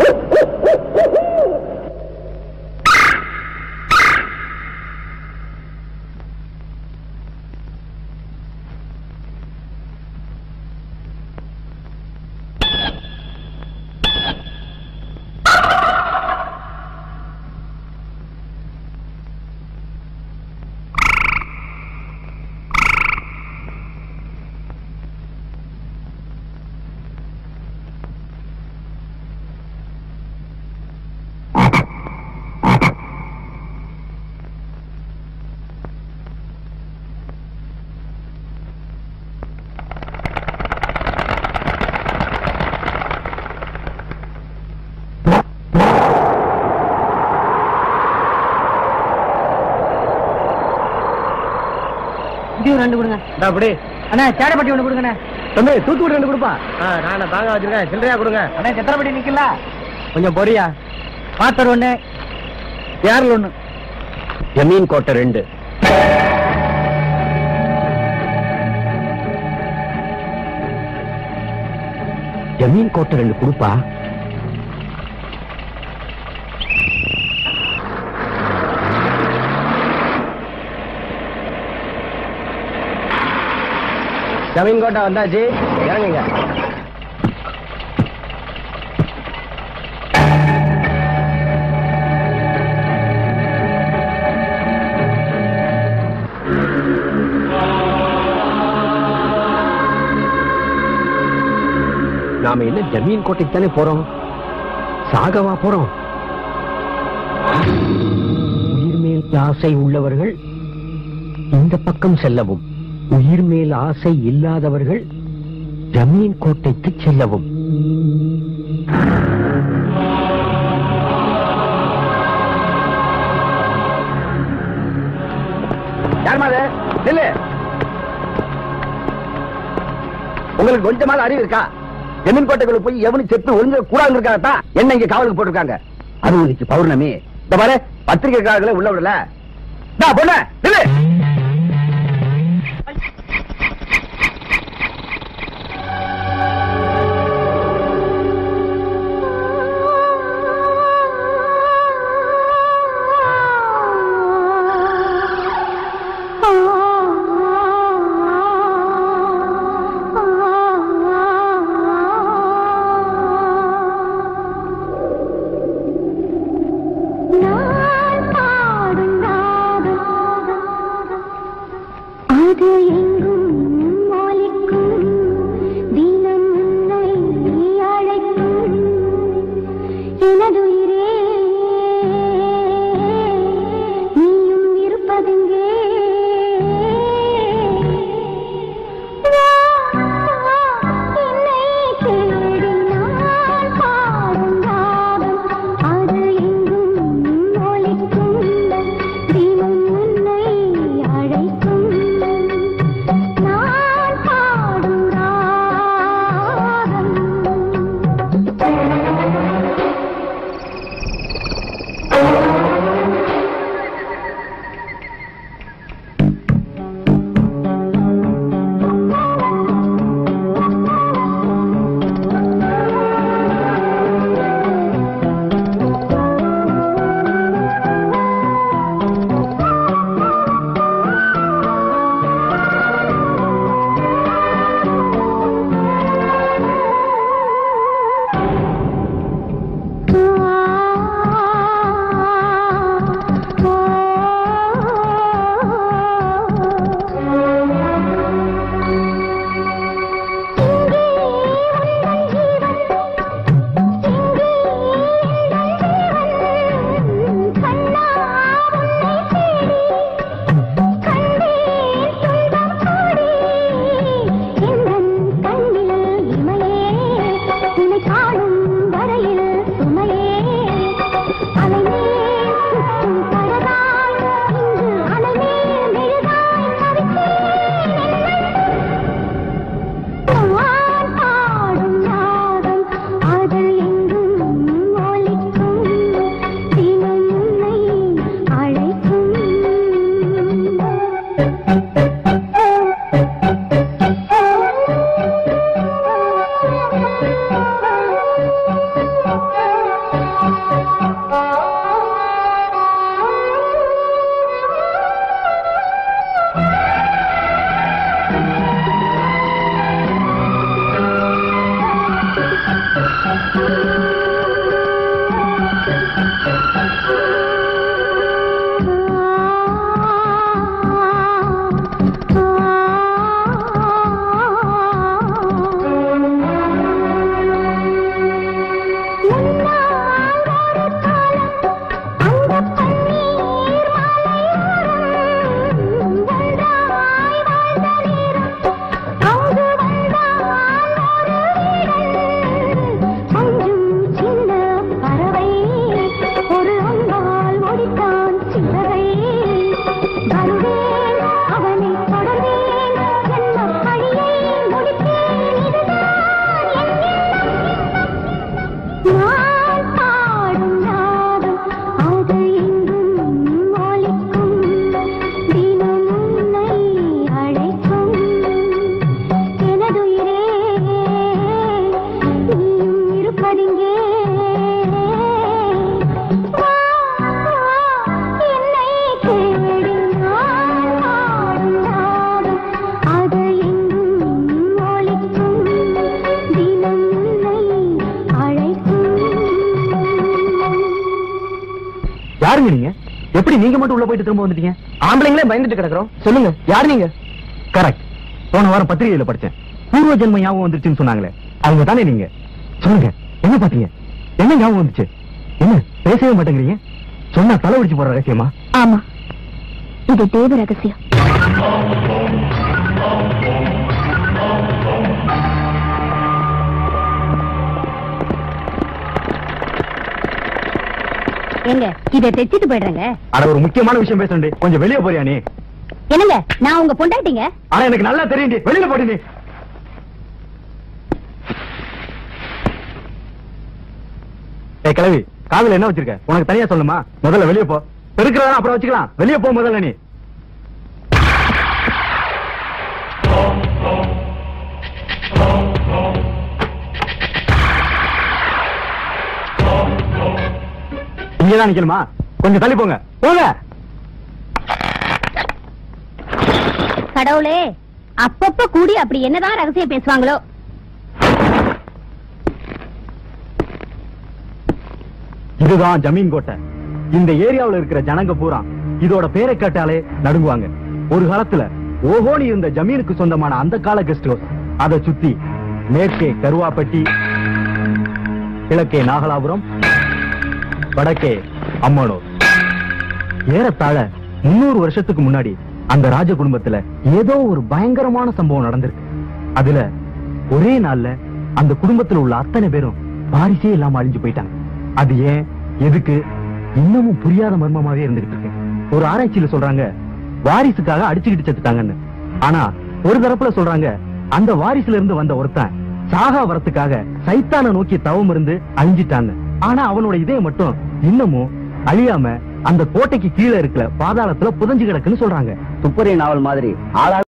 இது ரெண்டு கொடுங்க அப்படி அண்ணா சேடப்பட்டி ஒண்ணு கொடுங்கண்ணே தம்பி தூத்துக்குடி ரெண்டு கொடுப்பா நான் தாங்க வச்சிருக்கேன் சில்லறையா கொடுங்க அண்ணா சித்திரப்பட்டி நிக்கல கொஞ்சம் பொரியா பாத்தர் ஒண்ணு ஏரல் ஒண்ணு ஜமீன் கோட்டை ரெண்டு ஜமீன் கோட்டை ரெண்டு கொடுப்பா ஜமீன் கோட்டை வந்தாச்சு இறங்குங்க நாம என்ன ஜமீன் கோட்டைக்கு தானே போறோம் சாகவா போறோம் உயிர் மேல் ஆசை உள்ளவர்கள் இந்த பக்கம் செல்லவும் உயிர் மேல் ஆசை இல்லாதவர்கள் ஜமீன் கோட்டைக்கு செல்லவும் யாருமா அது நில்லு உங்களுக்கு கொஞ்சமாவது அறிவு இருக்கா ஜமீன் கோட்டைக்குள்ள போய் எவனு செத்து ஒழுங்க கூடாது இருக்காகத்தான் என்ன இங்க காவலுக்கு போட்டிருக்காங்க அது இன்னைக்கு பௌர்ணமி இந்த பாரு பத்திரிகைக்காரர்களை உள்ள விடல டா, பொண்ணு நில்லு நான் பாடும் ராகம் அது எங்கும் ஒலிக்கும் தினம் உன்னை அழைக்கும் எனதுயிரே நீயும் இருப்பதெங்கே வா, வா, என்னை தேடி நான் பாடும் ராகம் அது எங்கும் ஒலிக்கும் தினம் உன்னை அழைக்கும் நான் பாடும் ராகம் யாருங்க நீங்க எப்படி நீங்க மட்டும் உள்ள போயிட்டு திரும்ப வந்துட்டீங்க ஆம்பளைங்களே பயந்துட்டு கிடக்குறோம் சொல்லுங்க யார் நீங்க கரெக்ட் போன வாரம் பத்திரிகையில படிச்சேன் பூர்வ ஜென்ம ஞாபகம் வந்துருச்சுன்னு சொன்னாங்களே அவங்க தானே நீங்க சொல்லுங்க என்ன பாத்தீங்க என்ன ஞாபகம் வந்துச்சு என்ன பேசவே மாட்டேங்கிறீங்க சொன்னா தலை உடிச்சு போற ரகசியமா ஆமா இது தேவ ரகசியம் எங்க இத தைச்சிட்டு போயிடுறேங்க அட ஒரு முக்கியமான விஷயம் பேசுறேன் கொஞ்சம் வெளியே போறியா நீ என்னங்க நான் உங்க பொண்டாட்டிங்க ஆனா எனக்கு நல்லா தெரியும் வெளியில போடி நீ ஏய் கிளவி காதுல என்ன வச்சிருக்க உனக்கு தனியா சொல்லுமா முதல்ல வெளியே போ பெருக்கிறதா அப்புறம் வச்சுக்கலாம் வெளியே போ முதல்ல நீ இங்கதான் நிக்கணுமா கொஞ்சம் தள்ளி போங்க போங்க கடவுளே அப்பப்ப கூடி அப்படி என்னதான் ரகசியம் பேசுவாங்களோ இதுதான் ஜமீன் கோட்டை இந்த ஏரியாவுல இருக்கிற ஜனங்க பூரா இதோட பேரை கேட்டாலே நடுங்குவாங்க ஒரு காலத்துல ஓஹோனி இருந்த ஜமீனுக்கு சொந்தமான அந்த கால கெஸ்ட் ஹவுஸ் அதை சுத்தி மேற்கே கருவாப்பட்டி கிழக்கே நாகலாபுரம் வடக்கே அம்மனூர் ஏறத்தாழ முன்னூறு வருஷத்துக்கு முன்னாடி அந்த ராஜ குடும்பத்துல ஏதோ ஒரு பயங்கரமான சம்பவம் நடந்திருக்கு அதுல ஒரே நாள்ல அந்த குடும்பத்துல உள்ள அத்தனை பேரும் வாரிசே இல்லாம அழிஞ்சு போயிட்டாங்க அது ஏன் எதுக்கு இன்னமும் புரியாத மர்மமாவே இருந்துகிட்டு இருக்கு ஒரு ஆராய்ச்சியில சொல்றாங்க வாரிசுக்காக அடிச்சுக்கிட்டு செத்துட்டாங்கன்னு ஆனா ஒரு தரப்புல சொல்றாங்க அந்த வாரிசுல இருந்து வந்த ஒருத்தன் சாகா வரத்துக்காக சைத்தான நோக்கி தவம் இருந்து அழிஞ்சிட்டான்னு ஆனா அவனோட இதயம் மட்டும் இன்னமும் அழியாம அந்த கோட்டைக்கு கீழே இருக்கிற பாதாளத்துல புதஞ்சு கிடக்குன்னு சொல்றாங்க துப்பறி நாவல் மாதிரி ஆளா